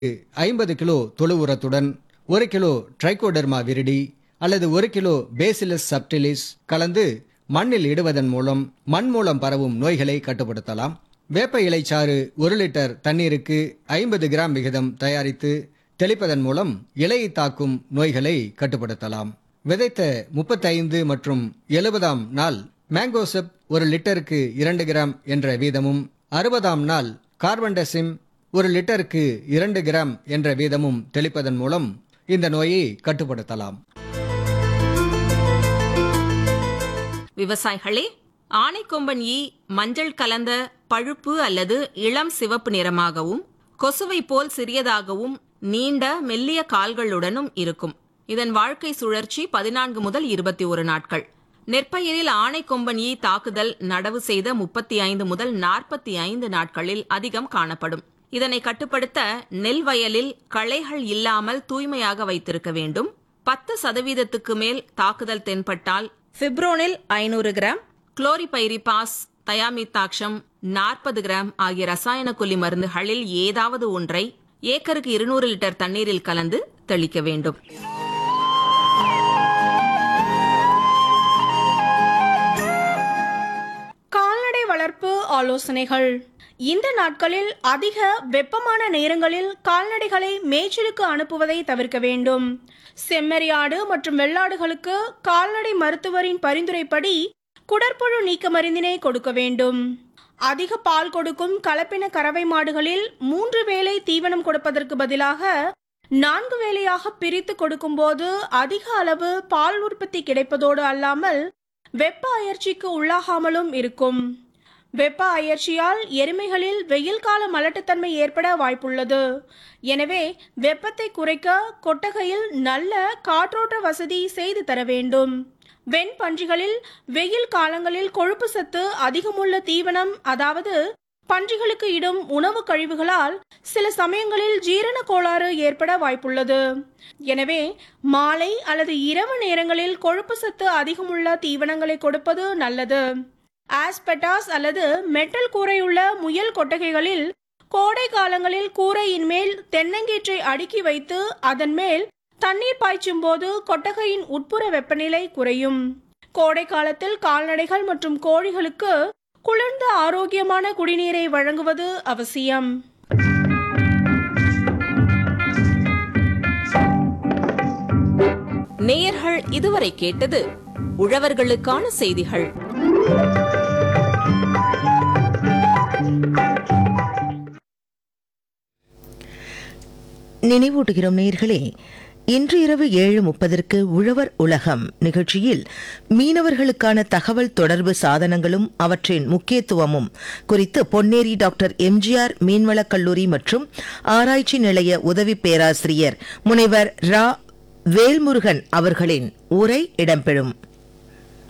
ஐம்பது கிலோ தொழு உரத்துடன் ஒரு கிலோ ட்ரைகோடெர்மா விரிடி அல்லது ஒரு கிலோ பேசிலஸ் சப்டிலிஸ் கலந்து மண்ணில் இடுவதன் மூலம் மண் மூலம் பரவும் நோய்களை கட்டுப்படுத்தலாம் வேப்ப இலைச்சாறு ஒரு லிட்டர் தண்ணீருக்கு ஐம்பது கிராம் விகிதம் தயாரித்து தெளிப்பதன் மூலம் இலையை தாக்கும் நோய்களை கட்டுப்படுத்தலாம் விதைத்த முப்பத்தைந்து மற்றும் எழுபதாம் நாள் மேங்கோசெப் ஒரு லிட்டருக்கு இரண்டு கிராம் என்ற வீதமும் அறுபதாம் நாள் கார்பன்டசிம் ஒரு லிட்டருக்கு இரண்டு கிராம் என்ற வீதமும் தெளிப்பதன் மூலம் இந்த நோயை கட்டுப்படுத்தலாம் விவசாயிகளே ஆனைக்கொம்பன் ஈ மஞ்சள் கலந்த பழுப்பு அல்லது இளம் சிவப்பு நிறமாகவும் கொசுவை போல் சிறியதாகவும் நீண்ட மெல்லிய கால்களுடனும் இருக்கும் இதன் வாழ்க்கை சுழற்சி பதினான்கு முதல் இருபத்தி ஒரு நாட்கள் நெற்பயிரில் ஆனைக்கொம்பன் ஈ தாக்குதல் நடவு செய்த முப்பத்தி ஐந்து முதல் நாற்பத்தி ஐந்து நாட்களில் அதிகம் காணப்படும் இதனை கட்டுப்படுத்த நெல் வயலில் களைகள் இல்லாமல் தூய்மையாக வைத்திருக்க வேண்டும் பத்து சதவீதத்துக்கு மேல் தாக்குதல் தென்பட்டால் பிப்ரோனில் ஐநூறு கிராம் குளோரிபைரிபாஸ் தயாமித்தாக்ஷம் நாற்பது கிராம் ஆகிய ரசாயன கொல்லி மருந்துகளில் ஏதாவது ஒன்றை ஏக்கருக்கு இருநூறு லிட்டர் தண்ணீரில் கலந்து தெளிக்க வேண்டும் கால்நடை வளர்ப்பு ஆலோசனைகள் இந்த நாட்களில் அதிக வெப்பமான நேரங்களில் கால்நடைகளை மேய்ச்சலுக்கு அனுப்புவதை தவிர்க்க வேண்டும் செம்மறியாடு மற்றும் வெள்ளாடுகளுக்கு கால்நடை மருத்துவரின் பரிந்துரைப்படி குடற்புழு நீக்க மருந்தினை கொடுக்க வேண்டும் அதிக பால் கொடுக்கும் கலப்பின கறவை மாடுகளில் மூன்று வேளை தீவனம் கொடுப்பதற்கு பதிலாக நான்கு வேளையாக பிரித்து கொடுக்கும்போது அதிக அளவு பால் உற்பத்தி கிடைப்பதோடு அல்லாமல் வெப்ப அயற்சிக்கு உள்ளாகாமலும் இருக்கும் வெப்ப அயற்சியால் எருமைகளில் வெயில் கால மலட்டுத்தன்மை ஏற்பட வாய்ப்புள்ளது எனவே வெப்பத்தை குறைக்க கொட்டகையில் நல்ல காற்றோட்ட வசதி செய்து தர வேண்டும் வெண் பன்றிகளில் வெயில் காலங்களில் கொழுப்பு சத்து அதிகமுள்ள தீவனம் அதாவது பன்றிகளுக்கு இடும் உணவு கழிவுகளால் சில சமயங்களில் ஜீரண கோளாறு ஏற்பட வாய்ப்புள்ளது எனவே மாலை அல்லது இரவு நேரங்களில் கொழுப்பு சத்து அதிகமுள்ள தீவனங்களை கொடுப்பது நல்லது ஆஸ்பெட்டாஸ் அல்லது மெட்டல் கூரையுள்ள முயல் கொட்டகைகளில் கோடை காலங்களில் கூரையின் மேல் தென்னங்கீற்றை அடுக்கி வைத்து அதன் மேல் தண்ணீர் பாய்ச்சும் போது கொட்டகையின் உட்புற வெப்பநிலை குறையும் கோடை காலத்தில் கால்நடைகள் மற்றும் கோழிகளுக்கு குளிர்ந்த ஆரோக்கியமான குடிநீரை வழங்குவது அவசியம் நேயர்கள் இதுவரை கேட்டது உழவர்களுக்கான செய்திகள் நினைவூட்டுகிறோம் நேர்களே இன்று இரவு ஏழு முப்பதற்கு உழவர் உலகம் நிகழ்ச்சியில் மீனவர்களுக்கான தகவல் தொடர்பு சாதனங்களும் அவற்றின் முக்கியத்துவமும் குறித்து பொன்னேரி டாக்டர் எம்ஜிஆர் மீன்வளக் கல்லூரி மற்றும் ஆராய்ச்சி நிலைய உதவி பேராசிரியர் முனைவர் ரா வேல்முருகன் அவர்களின் உரை இடம்பெறும்